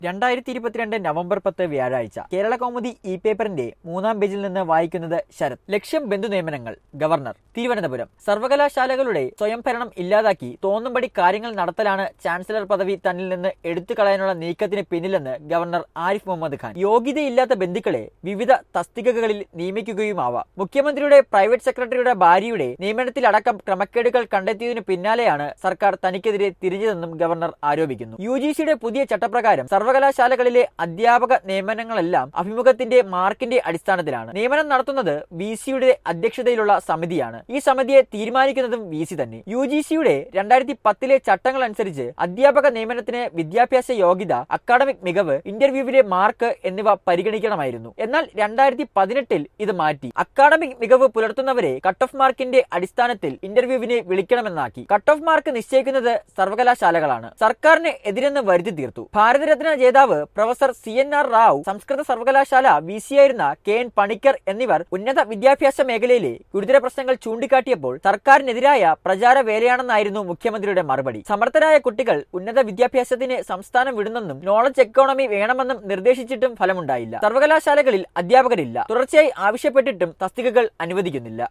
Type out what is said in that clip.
രണ്ടായിരത്തി ഇരുപത്തിരണ്ട് നവംബർ പത്ത് വ്യാഴാഴ്ച കേരള കൗമുദി ഇ പേപ്പറിന്റെ മൂന്നാം പേജിൽ നിന്ന് വായിക്കുന്നത് ശരത് ലക്ഷ്യം ബന്ധു നിയമനങ്ങൾ ഗവർണർ തിരുവനന്തപുരം സർവകലാശാലകളുടെ സ്വയംഭരണം ഇല്ലാതാക്കി തോന്നുംപടി കാര്യങ്ങൾ നടത്തലാണ് ചാൻസലർ പദവി തന്നിൽ നിന്ന് എടുത്തു കളയാനുള്ള നീക്കത്തിന് പിന്നിലെന്ന് ഗവർണർ ആരിഫ് മുഹമ്മദ് ഖാൻ യോഗ്യതയില്ലാത്ത ബന്ധുക്കളെ വിവിധ തസ്തികകളിൽ നിയമിക്കുകയുമാവാം മുഖ്യമന്ത്രിയുടെ പ്രൈവറ്റ് സെക്രട്ടറിയുടെ ഭാര്യയുടെ നിയമനത്തിലടക്കം ക്രമക്കേടുകൾ കണ്ടെത്തിയതിനു പിന്നാലെയാണ് സർക്കാർ തനിക്കെതിരെ തിരിഞ്ഞതെന്നും ഗവർണർ ആരോപിക്കുന്നു യു ജി സിയുടെ പുതിയ ചട്ടപ്രകാരം സർവകലാശാലകളിലെ അധ്യാപക നിയമനങ്ങളെല്ലാം അഭിമുഖത്തിന്റെ മാർക്കിന്റെ അടിസ്ഥാനത്തിലാണ് നിയമനം നടത്തുന്നത് വി സിയുടെ അധ്യക്ഷതയിലുള്ള സമിതിയാണ് ഈ സമിതിയെ തീരുമാനിക്കുന്നതും വി സി തന്നെ യു ജി സിയുടെ രണ്ടായിരത്തി പത്തിലെ ചട്ടങ്ങൾ അനുസരിച്ച് അധ്യാപക നിയമനത്തിന് വിദ്യാഭ്യാസ യോഗ്യത അക്കാഡമിക് മികവ് ഇന്റർവ്യൂവിലെ മാർക്ക് എന്നിവ പരിഗണിക്കണമായിരുന്നു എന്നാൽ രണ്ടായിരത്തി പതിനെട്ടിൽ ഇത് മാറ്റി അക്കാഡമിക് മികവ് പുലർത്തുന്നവരെ കട്ട് ഓഫ് മാർക്കിന്റെ അടിസ്ഥാനത്തിൽ ഇന്റർവ്യൂവിനെ വിളിക്കണമെന്നാക്കി കട്ട് ഓഫ് മാർക്ക് നിശ്ചയിക്കുന്നത് സർവകലാശാലകളാണ് സർക്കാരിന് എതിരെന്ന് വരുത്തി തീർത്തു ഭാരതരത്ന ജേതാവ് professor C N R Rao സംസ്കൃത സർവകലാശാല വി സി ആയിരുന്ന കെ എൻ പണിക്കർ എന്നിവർ ഉന്നത വിദ്യാഭ്യാസ മേഖലയിലെ ഗുരുതര പ്രശ്നങ്ങൾ ചൂണ്ടിക്കാട്ടിയപ്പോൾ സർക്കാരിനെതിരായ പ്രചാര വേലയാണെന്നായിരുന്നു മുഖ്യമന്ത്രിയുടെ മറുപടി സമർത്ഥരായ കുട്ടികൾ ഉന്നത വിദ്യാഭ്യാസത്തിന് സംസ്ഥാനം വിടുന്നെന്നും നോളജ് എക്കോണമി വേണമെന്നും നിർദ്ദേശിച്ചിട്ടും ഫലമുണ്ടായില്ല സർവകലാശാലകളിൽ അധ്യാപകരില്ല തുടർച്ചയായി ആവശ്യപ്പെട്ടിട്ടും തസ്തികകൾ അനുവദിക്കുന്നില്ല